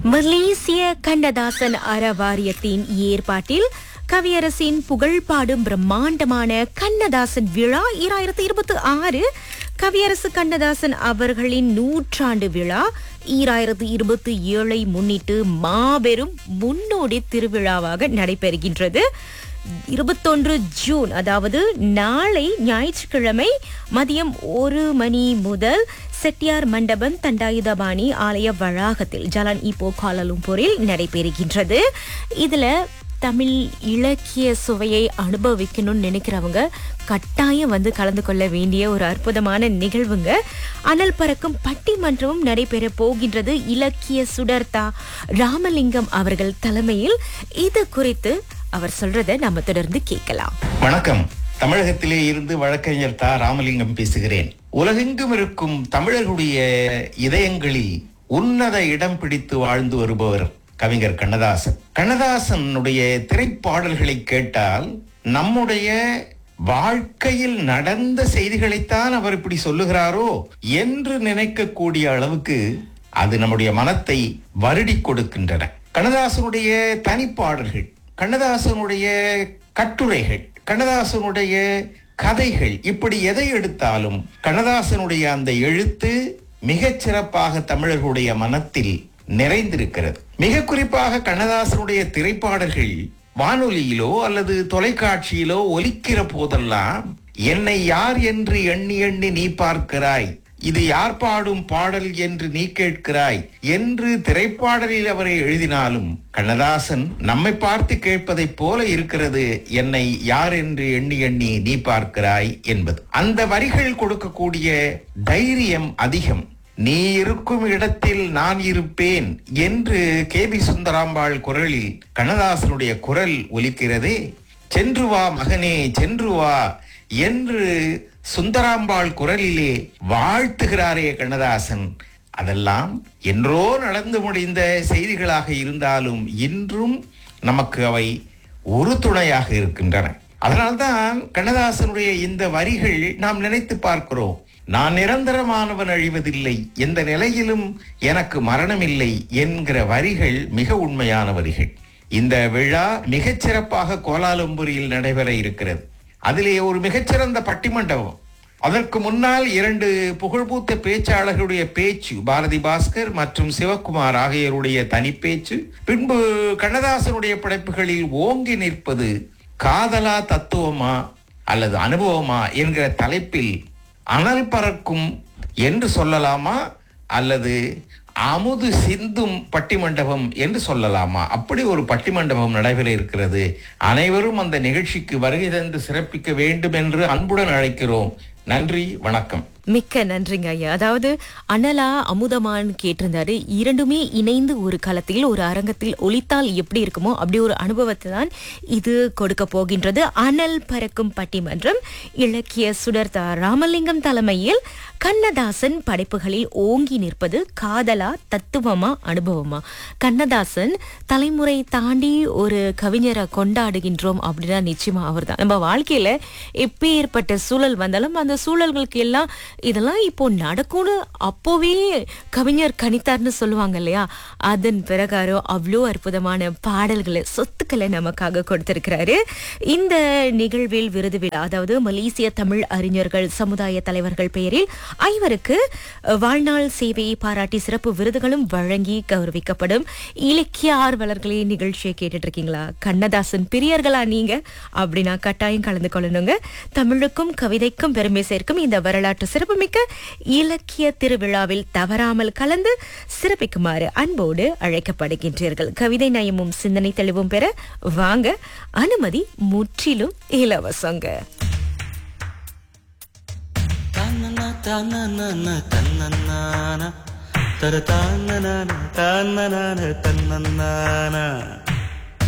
மலேசிய கண்ணதாசன் அறவாரியத்தின் ஏற்பாட்டில் கவியரசின் புகழ்பாடும் பிரம்மாண்டமான கண்ணதாசன் விழா ஈராயிரத்தி இருபத்தி ஆறு கவியரசு கண்ணதாசன் அவர்களின் நூற்றாண்டு விழா ஈராயிரத்தி இருபத்தி ஏழை முன்னிட்டு மாபெரும் முன்னோடி திருவிழாவாக நடைபெறுகின்றது இருபத்தொன்று ஜூன் அதாவது நாளை ஞாயிற்றுக்கிழமை மதியம் ஒரு மணி முதல் செட்டியார் மண்டபம் தண்டாயுதபாணி ஆலய வளாகத்தில் ஜலான் இப்போ காலலும்பூரில் நடைபெறுகின்றது இதுல தமிழ் இலக்கிய சுவையை அனுபவிக்கணும்னு நினைக்கிறவங்க கட்டாயம் வந்து கலந்து கொள்ள வேண்டிய ஒரு அற்புதமான நிகழ்வுங்க அனல் பறக்கும் பட்டிமன்றமும் நடைபெற போகின்றது இலக்கிய சுடர்தா ராமலிங்கம் அவர்கள் தலைமையில் இது குறித்து அவர் சொல்றத நம்ம தொடர்ந்து கேட்கலாம் வணக்கம் தமிழகத்திலே இருந்து வழக்கறிஞர் தா ராமலிங்கம் பேசுகிறேன் உலகெங்கும் இருக்கும் தமிழர்களுடைய இதயங்களில் உன்னத இடம் பிடித்து வாழ்ந்து வருபவர் கவிஞர் கண்ணதாசன் கண்ணதாசனுடைய திரைப்பாடல்களை கேட்டால் நம்முடைய வாழ்க்கையில் நடந்த செய்திகளைத்தான் அவர் இப்படி சொல்லுகிறாரோ என்று நினைக்கக்கூடிய அளவுக்கு அது நம்முடைய மனத்தை வருடி கொடுக்கின்றன கண்ணதாசனுடைய தனிப்பாடல்கள் கண்ணதாசனுடைய கட்டுரைகள் கண்ணதாசனுடைய கதைகள் இப்படி எதை எடுத்தாலும் கண்ணதாசனுடைய அந்த எழுத்து மிகச் சிறப்பாக தமிழர்களுடைய மனத்தில் நிறைந்திருக்கிறது மிக குறிப்பாக கண்ணதாசனுடைய திரைப்பாடல்கள் வானொலியிலோ அல்லது தொலைக்காட்சியிலோ ஒலிக்கிற போதெல்லாம் என்னை யார் என்று எண்ணி எண்ணி நீ பார்க்கிறாய் இது யார் பாடும் பாடல் என்று நீ கேட்கிறாய் என்று திரைப்பாடலில் அவரை எழுதினாலும் கண்ணதாசன் நம்மை பார்த்து கேட்பதைப் போல இருக்கிறது என்னை யார் என்று எண்ணி எண்ணி நீ பார்க்கிறாய் என்பது அந்த வரிகள் கொடுக்கக்கூடிய தைரியம் அதிகம் நீ இருக்கும் இடத்தில் நான் இருப்பேன் என்று கே பி சுந்தராம்பாள் குரலில் கண்ணதாசனுடைய குரல் ஒலிக்கிறதே சென்று வா மகனே சென்று வா என்று சுந்தராம்பாள் குரலிலே வாழ்த்துகிறாரே கண்ணதாசன் அதெல்லாம் என்றோ நடந்து முடிந்த செய்திகளாக இருந்தாலும் இன்றும் நமக்கு அவை ஒரு துணையாக இருக்கின்றன அதனால்தான் கண்ணதாசனுடைய இந்த வரிகள் நாம் நினைத்து பார்க்கிறோம் நான் நிரந்தரமானவன் அழிவதில்லை எந்த நிலையிலும் எனக்கு மரணமில்லை என்கிற வரிகள் மிக உண்மையான வரிகள் இந்த விழா மிகச் சிறப்பாக கோலாலம்பூரில் நடைபெற இருக்கிறது அதிலே ஒரு மிகச்சிறந்த பட்டிமண்டபம் அதற்கு முன்னால் இரண்டு புகழ்பூத்த பேச்சாளர்களுடைய பேச்சு பாரதி பாஸ்கர் மற்றும் சிவகுமார் ஆகியோருடைய தனிப்பேச்சு பின்பு கண்ணதாசனுடைய படைப்புகளில் ஓங்கி நிற்பது காதலா தத்துவமா அல்லது அனுபவமா என்கிற தலைப்பில் அனல் பறக்கும் என்று சொல்லலாமா அல்லது அமுது சிந்தும் பட்டிமண்டபம் என்று சொல்லலாமா அப்படி ஒரு பட்டிமண்டபம் நடைபெற இருக்கிறது அனைவரும் அந்த நிகழ்ச்சிக்கு வருகை தந்து சிறப்பிக்க வேண்டும் என்று அன்புடன் அழைக்கிறோம் நன்றி வணக்கம் மிக்க நன்றிங்க ஐயா அதாவது அனலா அமுதமான்னு கேட்டிருந்தாரு இரண்டுமே இணைந்து ஒரு களத்தில் ஒரு அரங்கத்தில் ஒலித்தால் எப்படி இருக்குமோ அப்படி ஒரு அனுபவத்தை தான் இது கொடுக்க போகின்றது அனல் பறக்கும் பட்டிமன்றம் இலக்கிய சுடர்தா ராமலிங்கம் தலைமையில் கண்ணதாசன் படைப்புகளில் ஓங்கி நிற்பது காதலா தத்துவமா அனுபவமா கண்ணதாசன் தலைமுறை தாண்டி ஒரு கவிஞரை கொண்டாடுகின்றோம் அப்படின்னா நிச்சயமா அவர்தான் நம்ம வாழ்க்கையில எப்பேற்பட்ட சூழல் வந்தாலும் அந்த சூழல்களுக்கு எல்லாம் இதெல்லாம் இப்போ நடக்கும்னு அப்போவே கவிஞர் கணித்தார்னு சொல்லுவாங்க இல்லையா அதன் பிரகாரம் அவ்வளோ அற்புதமான பாடல்களை சொத்துக்களை நமக்காக கொடுத்திருக்கிறாரு இந்த நிகழ்வில் விருது விழா அதாவது மலேசிய தமிழ் அறிஞர்கள் சமுதாய தலைவர்கள் பெயரில் ஐவருக்கு அஹ், வாழ்நாள் சேவையை பாராட்டி சிறப்பு விருதுகளும் வழங்கி கௌரவிக்கப்படும் இலக்கிய ஆர்வலர்களே நிகழ்ச்சியை கேட்டுட்டு இருக்கீங்களா கண்ணதாசன் பிரியர்களா நீங்க அப்படின்னா கட்டாயம் கலந்து கொள்ளணுங்க தமிழுக்கும் கவிதைக்கும் பெருமை சேர்க்கும் இந்த வரலாற்று சிறப்புமிக்க இலக்கிய திருவிழாவில் தவறாமல் கலந்து சிறப்பிக்குமாறு அன்போடு அழைக்கப்படுகின்றீர்கள் கவிதை நயமும் சிந்தனை தெளிவும் பெற வாங்க அனுமதி முற்றிலும் இலவசங்க தன்னன தன்னன தன்னனான தர தன்னனான தன்னனான தன்னனான